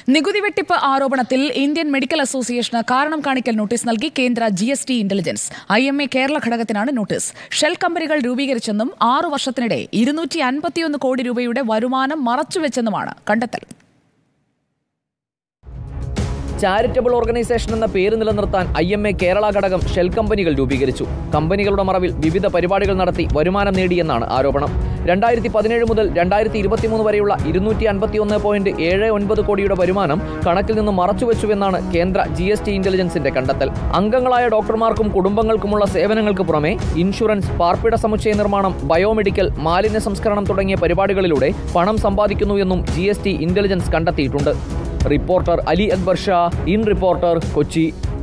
നികുതി വെട്ടിപ്പ് ആരോപണത്തിൽ ഇന്ത്യൻ മെഡിക്കൽ അസോസിയേഷന് കാരണം കാണിക്കൽ നോട്ടീസ് നൽകി കേന്ദ്ര G S T intelligence I M A Kerala ഘടകത്തിനാണ് നോട്ടീസ് ഷെൽ കമ്പനികൾ രൂപീകരിച്ചെന്നും ആറു വർഷത്തിനിടെ ഇരുന്നൂറ്റി അൻപത്തിയൊന്ന് കോടി രൂപയുടെ വരുമാനം മറച്ചുവെച്ചെന്നുമാണ് കണ്ടെത്തൽ ചാരിറ്റബിൾ ഓർഗനൈസേഷൻ എന്ന പേര് നിലനിർത്താൻ ഐ എം എ കേരള ഘടകം ഷെൽ കമ്പനികൾ രൂപീകരിച്ചു കമ്പനികളുടെ മറവിൽ വിവിധ പരിപാടികൾ നടത്തി വരുമാനം നേടിയെന്നാണ് ആരോപണം രണ്ടായിരത്തി പതിനേഴ് മുതൽ രണ്ടായിരത്തി ഇരുപത്തിമൂന്ന് വരെയുള്ള ഇരുന്നൂറ്റി അൻപത്തിയൊന്ന് പോയിന്റ് ഏഴ് ഒൻപത് കോടിയുടെ വരുമാനം കണക്കിൽ നിന്ന് മറച്ചുവെച്ചുവെന്നാണ് കേന്ദ്ര ജി എസ് ടി ഇന്റലിജൻസിന്റെ കണ്ടെത്തൽ അംഗങ്ങളായ ഡോക്ടർമാർക്കും കുടുംബങ്ങൾക്കുമുള്ള സേവനങ്ങൾക്ക് പുറമെ ഇൻഷുറൻസ് പാർപ്പിട സമുച്ചയ നിർമ്മാണം ബയോമെഡിക്കൽ മാലിന്യ സംസ്കരണം തുടങ്ങിയ പരിപാടികളിലൂടെ പണം സമ്പാദിക്കുന്നു എന്നും ജി എസ് ടി ഇന്റലിജൻസ് കണ്ടെത്തിയിട്ടുണ്ട് reporter Ali Akbar Shah in reporter Kochi